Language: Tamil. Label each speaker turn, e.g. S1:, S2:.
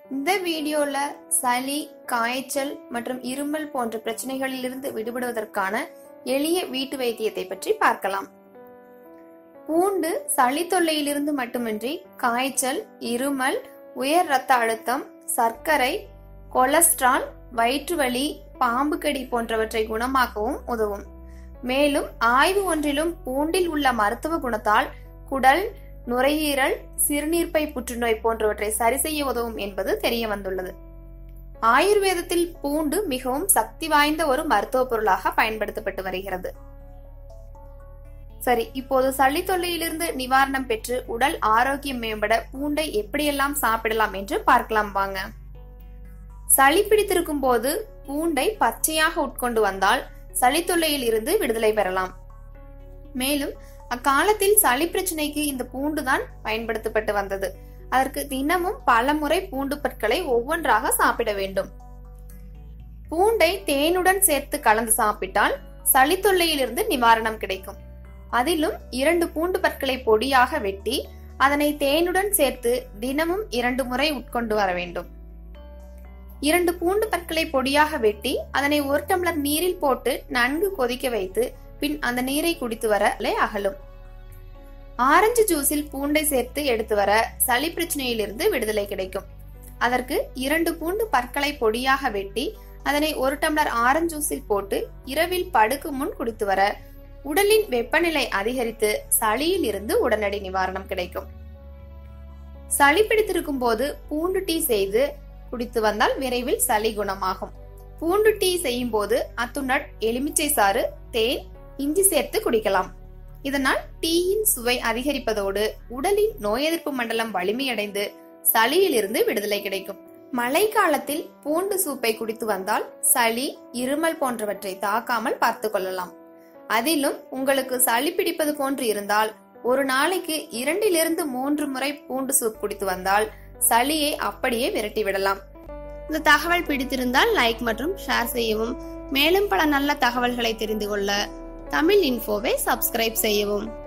S1: இந்த வீடியோல சளி காய்ச்சல் மற்றும் இருமல் போன்ற பிரச்சனைகளிலிருந்து விடுபடுவதற்கான எளிய வீட்டு வைத்தியத்தை பற்றி பார்க்கலாம் பூண்டு சளி தொல்லையிலிருந்து மட்டுமின்றி காய்ச்சல் இருமல் உயர் இரத்த அழுத்தம் சர்க்கரை கொலஸ்ட்ரால் வயிற்றுவலி பாம்பு கடி போன்றவற்றை குணமாக்கவும் உதவும் மேலும் ஆய்வு ஒன்றிலும் பூண்டில் உள்ள மருத்துவ குணத்தால் குடல் நுரையீரல் சிறுநீர்ப்பை புற்றுநோய் போன்றவற்றை சரி செய்ய உதவும் என்பது தெரிய வந்துள்ளது ஆயுர்வேதத்தில் பூண்டு மிகவும் சக்தி வாய்ந்த ஒரு மருத்துவ பொருளாக பயன்படுத்தப்பட்டு வருகிறது சரி இப்போது சளி தொல்லையிலிருந்து நிவாரணம் பெற்று உடல் ஆரோக்கியம் மேம்பட பூண்டை எப்படியெல்லாம் சாப்பிடலாம் என்று பார்க்கலாம் வாங்க சளி பிடித்திருக்கும் போது பூண்டை பச்சையாக உட்கொண்டு வந்தால் சளி தொல்லையில் இருந்து விடுதலை பெறலாம் மேலும் அக்காலத்தில் சளி பிரச்சனைக்கு இந்த பூண்டு தான் பயன்படுத்தப்பட்டு வந்தது அதற்கு தினமும் பல முறை பூண்டு பற்களை ஒவ்வொன்றாக சாப்பிட வேண்டும் பூண்டை தேனுடன் சேர்த்து கலந்து சாப்பிட்டால் சளி தொல்லையிலிருந்து நிவாரணம் கிடைக்கும் அதிலும் இரண்டு பூண்டு பற்களை பொடியாக வெட்டி அதனை தேனுடன் சேர்த்து தினமும் இரண்டு முறை உட்கொண்டு வர வேண்டும் இரண்டு பூண்டு பற்களை பொடியாக வெட்டி அதனை ஒரு டம்ளர் நீரில் போட்டு நன்கு கொதிக்க வைத்து பின் அந்த நீரை குடித்து வர அகலும் ஆரஞ்சு ஜூஸில் பூண்டை சேர்த்து எடுத்து வர சளி பிரச்சனையிலிருந்து விடுதலை கிடைக்கும் அதற்கு இரண்டு பூண்டு பற்களை பொடியாக வெட்டி அதனை ஒரு டம்ளர் ஆரஞ்சு ஜூஸில் போட்டு இரவில் படுக்கும் முன் குடித்து வர உடலின் வெப்பநிலை அதிகரித்து சளியில் இருந்து உடனடி நிவாரணம் கிடைக்கும் சளி பிடித்திருக்கும் போது பூண்டு டீ செய்து குடித்து வந்தால் விரைவில் சளி குணமாகும் பூண்டு டீ செய்யும் போது அத்துடன் எலுமிச்சை சாறு தேன் இஞ்சி சேர்த்து குடிக்கலாம் இதனால் டீயின் சுவை அதிகரிப்பதோடு உடலின் நோய் எதிர்ப்பு மண்டலம் வலிமையடைந்து சளியில் இருந்து விடுதலை கிடைக்கும் மழை காலத்தில் பூண்டு சூப்பை குடித்து வந்தால் சளி இருமல் போன்றவற்றை தாக்காமல் பார்த்து கொள்ளலாம் அதிலும் உங்களுக்கு சளி பிடிப்பது போன்று இருந்தால் ஒரு நாளைக்கு இரண்டிலிருந்து மூன்று முறை பூண்டு சூப் குடித்து வந்தால் சளியை அப்படியே விரட்டி விடலாம் இந்த தகவல் பிடித்திருந்தால் லைக் மற்றும் ஷேர் செய்யவும் மேலும் பல நல்ல தகவல்களை தெரிந்து கொள்ள தமிழ் இன்ஃபோவை சப்ஸ்கிரைப் செய்யவும்